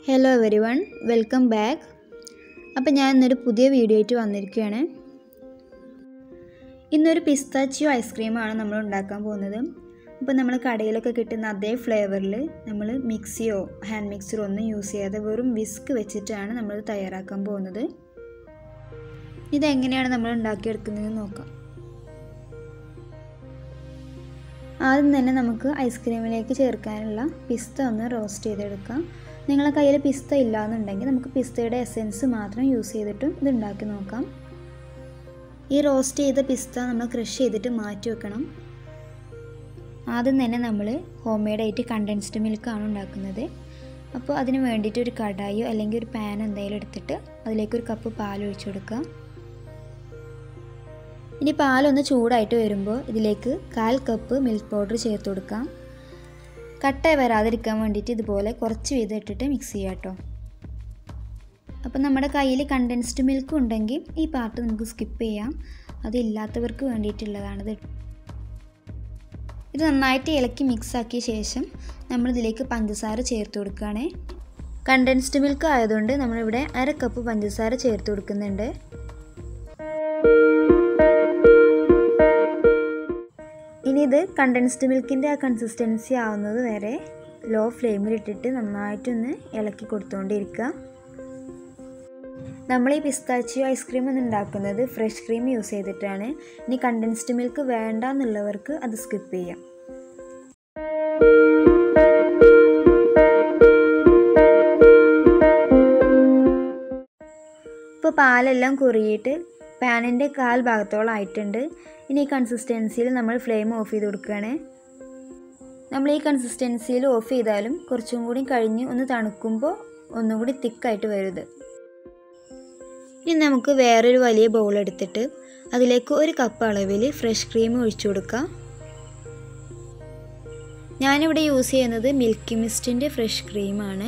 hello everyone welcome back അപ്പോൾ ഞാൻ ഇന്നൊരു പുതിയ വീഡിയോ ആയിട്ട് വന്നിരിക്കുകയാണ് ഇന്നൊരു പിസ്താച്ചിയോ ഐസ്ക്രീമാണ് നമ്മൾ ഉണ്ടാക്കാൻ പോകുന്നത് അപ്പോൾ നമ്മൾ കടയിലൊക്കെ കിട്ടുന്ന അതേ ഫ്ലേവറിൽ നമ്മൾ മിക്സിയോ ഹാൻഡ് മിക്സറോ ഒന്നും യൂസ് ചെയ്യാതെ വെറും വിസ്ക് വെച്ചിട്ടാണ് നമ്മൾ തയ്യാറാക്കാൻ പോകുന്നത് ഇതെങ്ങനെയാണ് നമ്മൾ ഉണ്ടാക്കിയെടുക്കുന്നതെന്ന് നോക്കാം ആദ്യം തന്നെ നമുക്ക് ഐസ്ക്രീമിലേക്ക് ചേർക്കാനുള്ള പിസ്ത ഒന്ന് റോസ്റ്റ് ചെയ്തെടുക്കാം നിങ്ങളെ കയ്യിൽ പിസ്ത ഇല്ലയെന്നുണ്ടെങ്കിൽ നമുക്ക് പിസ്തയുടെ എസെൻസ് മാത്രം യൂസ് ചെയ്തിട്ടും ഇത് ഉണ്ടാക്കി നോക്കാം ഈ റോസ്റ്റ് ചെയ്ത പിസ്ത നമ്മൾ ക്രഷ് ചെയ്തിട്ട് മാറ്റി വെക്കണം ആദ്യം തന്നെ നമ്മൾ ഹോം മെയ്ഡായിട്ട് കണ്ടൻസ്ഡ് മിൽക്കാണ് ഉണ്ടാക്കുന്നത് അപ്പോൾ അതിന് വേണ്ടിയിട്ട് ഒരു കടായോ അല്ലെങ്കിൽ ഒരു പാൻ എന്തെങ്കിലും എടുത്തിട്ട് അതിലേക്ക് ഒരു കപ്പ് പാൽ ഒഴിച്ചു കൊടുക്കുക ഇനി പാലൊന്ന് ചൂടായിട്ട് വരുമ്പോൾ ഇതിലേക്ക് കാൽ കപ്പ് മിൽക്ക് പൗഡർ ചേർത്ത് കൊടുക്കാം കട്ടായി വരാതിരിക്കാൻ വേണ്ടിയിട്ട് ഇതുപോലെ കുറച്ച് വീതം ഇട്ടിട്ട് മിക്സ് ചെയ്യാം കേട്ടോ അപ്പം നമ്മുടെ കയ്യിൽ കണ്ടൻസ്ഡ് മിൽക്ക് ഉണ്ടെങ്കിൽ ഈ പാർട്ട് നമുക്ക് സ്കിപ്പ് ചെയ്യാം അതില്ലാത്തവർക്ക് വേണ്ടിയിട്ടുള്ളതാണിത് ഇത് നന്നായിട്ട് ഇളക്കി മിക്സ് ആക്കിയ ശേഷം നമ്മളിതിലേക്ക് പഞ്ചസാര ചേർത്ത് കൊടുക്കുകയാണ് കണ്ടൻസ്ഡ് മിൽക്ക് ആയതുകൊണ്ട് നമ്മളിവിടെ അര കപ്പ് പഞ്ചസാര ചേർത്ത് കൊടുക്കുന്നുണ്ട് ഇനി ഇത് കണ്ടൻസ്ഡ് മിൽക്കിൻ്റെ ആ കൺസിസ്റ്റൻസി ആവുന്നത് വരെ ലോ ഫ്ലെയിമിൽ ഇട്ടിട്ട് നന്നായിട്ടൊന്ന് ഇളക്കി കൊടുത്തുകൊണ്ടിരിക്കുക നമ്മൾ ഈ പിസ്താച്ചിയോ ഐസ്ക്രീം ഒന്ന് ഉണ്ടാക്കുന്നത് ഫ്രഷ് ക്രീം യൂസ് ചെയ്തിട്ടാണ് ഇനി കണ്ടൻസ്ഡ് മിൽക്ക് വേണ്ട എന്നുള്ളവർക്ക് അത് സ്കിപ്പ് ചെയ്യാം ഇപ്പോൾ പാലെല്ലാം കുറിയിട്ട് പാനിൻ്റെ കാൽ ഭാഗത്തോളം ആയിട്ടുണ്ട് ഇനി ഈ കൺസിസ്റ്റൻസിയിൽ നമ്മൾ ഫ്ലെയിം ഓഫ് ചെയ്ത് കൊടുക്കുകയാണ് നമ്മൾ ഈ കൺസിസ്റ്റൻസിയിൽ ഓഫ് ചെയ്താലും കുറച്ചും കൂടി കഴിഞ്ഞ് ഒന്ന് തണുക്കുമ്പോൾ ഒന്നും കൂടി തിക്കായിട്ട് വരുത് ഇനി നമുക്ക് വേറൊരു വലിയ ബൗൾ എടുത്തിട്ട് അതിലേക്ക് ഒരു കപ്പ് അളവിൽ ഫ്രഷ് ക്രീം ഒഴിച്ചു കൊടുക്കാം ഞാനിവിടെ യൂസ് ചെയ്യുന്നത് മിൽക്കി മിസ്റ്റിൻ്റെ ഫ്രഷ് ക്രീമാണ്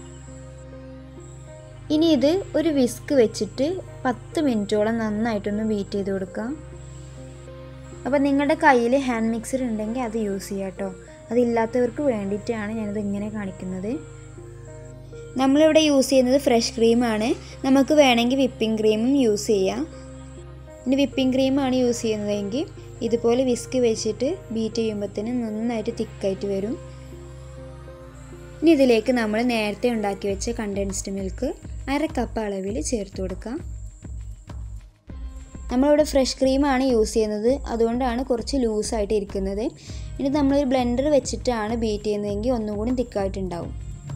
ഇനി ഇത് ഒരു വിസ്ക് വെച്ചിട്ട് പത്ത് മിനിറ്റോളം നന്നായിട്ടൊന്ന് ബീറ്റ് ചെയ്ത് കൊടുക്കാം അപ്പോൾ നിങ്ങളുടെ കയ്യിൽ ഹാൻഡ് മിക്സർ ഉണ്ടെങ്കിൽ അത് യൂസ് ചെയ്യാം കേട്ടോ അതില്ലാത്തവർക്ക് വേണ്ടിയിട്ടാണ് ഞാനിത് ഇങ്ങനെ കാണിക്കുന്നത് നമ്മളിവിടെ യൂസ് ചെയ്യുന്നത് ഫ്രഷ് ക്രീമാണ് നമുക്ക് വേണമെങ്കിൽ വിപ്പിംഗ് ക്രീമും യൂസ് ചെയ്യാം ഇനി വിപ്പിംഗ് ക്രീമാണ് യൂസ് ചെയ്യുന്നതെങ്കിൽ ഇതുപോലെ വിസ്ക് വെച്ചിട്ട് ബീറ്റ് ചെയ്യുമ്പോഴത്തേന് നന്നായിട്ട് തിക്കായിട്ട് വരും ഇനി ഇതിലേക്ക് നമ്മൾ നേരത്തെ ഉണ്ടാക്കി വെച്ച കണ്ടൻസ്ഡ് മിൽക്ക് അര കപ്പ് അളവിൽ ചേർത്ത് കൊടുക്കാം നമ്മളിവിടെ ഫ്രഷ് ക്രീമാണ് യൂസ് ചെയ്യുന്നത് അതുകൊണ്ടാണ് കുറച്ച് ലൂസായിട്ട് ഇരിക്കുന്നത് ഇനി നമ്മളൊരു ബ്ലെൻഡർ വെച്ചിട്ടാണ് ബീറ്റ് ചെയ്യുന്നതെങ്കിൽ ഒന്നും കൂടി തിക്കായിട്ടുണ്ടാവും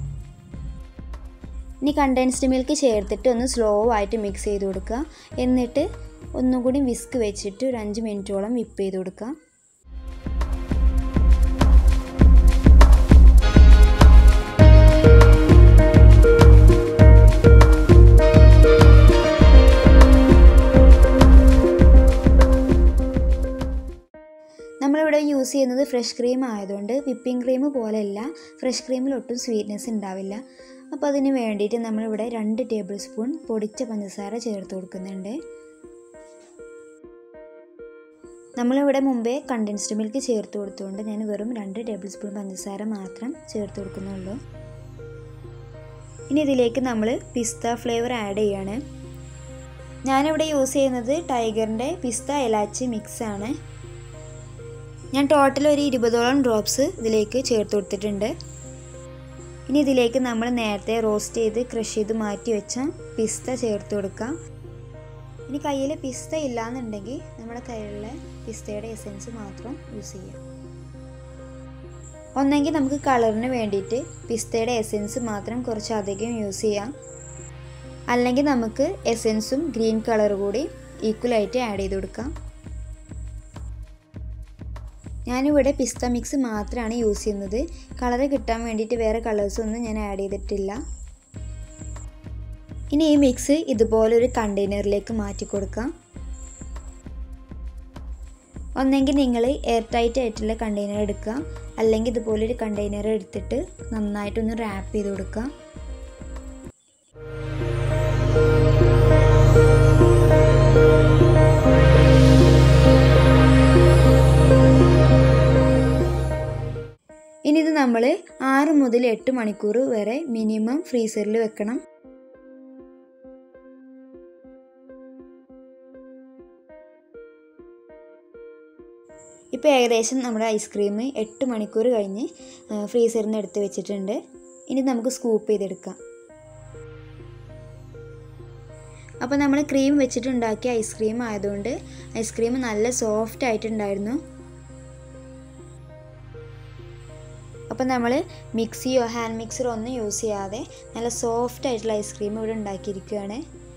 ഇനി കണ്ടൻസ്ഡ് മിൽക്ക് ചേർത്തിട്ട് ഒന്ന് സ്ലോ ആയിട്ട് മിക്സ് ചെയ്ത് കൊടുക്കുക എന്നിട്ട് ഒന്നും കൂടി വിസ്ക് വെച്ചിട്ട് ഒരു അഞ്ച് മിനിറ്റോളം വിപ്പ് ചെയ്ത് കൊടുക്കുക നമ്മളിവിടെ യൂസ് ചെയ്യുന്നത് ഫ്രഷ് ക്രീം ആയതുകൊണ്ട് വിപ്പിംഗ് ക്രീം പോലെയല്ല ഫ്രഷ് ക്രീമിൽ ഒട്ടും സ്വീറ്റ്നെസ് ഉണ്ടാവില്ല അപ്പോൾ അതിന് വേണ്ടിയിട്ട് നമ്മളിവിടെ രണ്ട് ടേബിൾ സ്പൂൺ പൊടിച്ച പഞ്ചസാര ചേർത്ത് കൊടുക്കുന്നുണ്ട് നമ്മളിവിടെ മുമ്പേ കണ്ടൻസ്ഡ് മിൽക്ക് ചേർത്ത് കൊടുത്തുകൊണ്ട് ഞാൻ വെറും രണ്ട് ടേബിൾ സ്പൂൺ പഞ്ചസാര മാത്രം ചേർത്ത് കൊടുക്കുന്നുള്ളൂ ഇനി ഇതിലേക്ക് നമ്മൾ പിസ്ത ഫ്ലേവർ ആഡ് ചെയ്യാണ് ഞാനിവിടെ യൂസ് ചെയ്യുന്നത് ടൈഗറിൻ്റെ പിസ്ത എലാച്ചി മിക്സ് ആണ് ഞാൻ ടോട്ടൽ ഒരു ഇരുപതോളം ഡ്രോപ്സ് ഇതിലേക്ക് ചേർത്ത് കൊടുത്തിട്ടുണ്ട് ഇനി ഇതിലേക്ക് നമ്മൾ നേരത്തെ റോസ്റ്റ് ചെയ്ത് ക്രഷ് ചെയ്ത് മാറ്റി വെച്ച പിസ്ത ചേർത്ത് കൊടുക്കാം ഇനി കയ്യിൽ പിസ്ത ഇല്ലാന്നുണ്ടെങ്കിൽ നമ്മുടെ കയ്യിലുള്ള പിസ്തയുടെ എസെൻസ് മാത്രം യൂസ് ചെയ്യാം ഒന്നെങ്കിൽ നമുക്ക് കളറിന് വേണ്ടിയിട്ട് പിസ്തയുടെ എസെൻസ് മാത്രം കുറച്ച് അധികം യൂസ് ചെയ്യാം അല്ലെങ്കിൽ നമുക്ക് എസെൻസും ഗ്രീൻ കളർ കൂടി ഈക്വലായിട്ട് ആഡ് ചെയ്ത് കൊടുക്കാം ഞാനിവിടെ പിസ്ത മിക്സ് മാത്രമാണ് യൂസ് ചെയ്യുന്നത് കളറ് കിട്ടാൻ വേണ്ടിയിട്ട് വേറെ കളേഴ്സൊന്നും ഞാൻ ആഡ് ചെയ്തിട്ടില്ല ഇനി ഈ മിക്സ് ഇതുപോലെ ഒരു കണ്ടെയ്നറിലേക്ക് മാറ്റി കൊടുക്കാം ഒന്നെങ്കിൽ നിങ്ങൾ എയർ ടൈറ്റ് ആയിട്ടുള്ള കണ്ടെയ്നർ എടുക്കുക അല്ലെങ്കിൽ ഇതുപോലൊരു കണ്ടെയ്നർ എടുത്തിട്ട് നന്നായിട്ടൊന്ന് റാപ്പ് ചെയ്ത് കൊടുക്കുക ഇനി ഇത് നമ്മൾ ആറ് ആറ് മുതൽ എട്ട് മണിക്കൂർ വരെ മിനിമം ഫ്രീസറിൽ വെക്കണം ഇപ്പോൾ ഏകദേശം നമ്മുടെ ഐസ്ക്രീം എട്ട് മണിക്കൂർ കഴിഞ്ഞ് ഫ്രീസറിൽ നിന്ന് എടുത്ത് വെച്ചിട്ടുണ്ട് ഇനി നമുക്ക് സ്കൂപ്പ് ചെയ്തെടുക്കാം അപ്പോൾ നമ്മൾ ക്രീം വെച്ചിട്ടുണ്ടാക്കിയ ഐസ്ക്രീം ആയതുകൊണ്ട് ഐസ്ക്രീം നല്ല സോഫ്റ്റ് ആയിട്ടുണ്ടായിരുന്നു അപ്പോൾ നമ്മൾ മിക്സിയോ ഹാൻഡ് മിക്സറോ ഒന്നും യൂസ് ചെയ്യാതെ നല്ല സോഫ്റ്റ് ആയിട്ടുള്ള ഐസ്ക്രീം ഇവിടെ ഉണ്ടാക്കിയിരിക്കുകയാണ്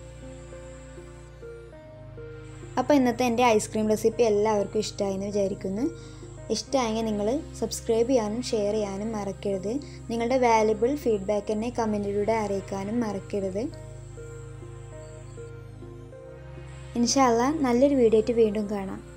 അപ്പോൾ ഇന്നത്തെ എൻ്റെ ഐസ്ക്രീം റെസിപ്പി എല്ലാവർക്കും ഇഷ്ടമായി എന്ന് വിചാരിക്കുന്നു ഇഷ്ടമായെങ്കിൽ നിങ്ങൾ സബ്സ്ക്രൈബ് ചെയ്യാനും ഷെയർ ചെയ്യാനും മറക്കരുത് നിങ്ങളുടെ വാല്യുബിൾ ഫീഡ്ബാക്ക് എന്നെ കമൻറ്റിലൂടെ അറിയിക്കാനും മറക്കരുത് ഇൻഷാല്ല നല്ലൊരു വീഡിയോ ആയിട്ട് വീണ്ടും കാണാം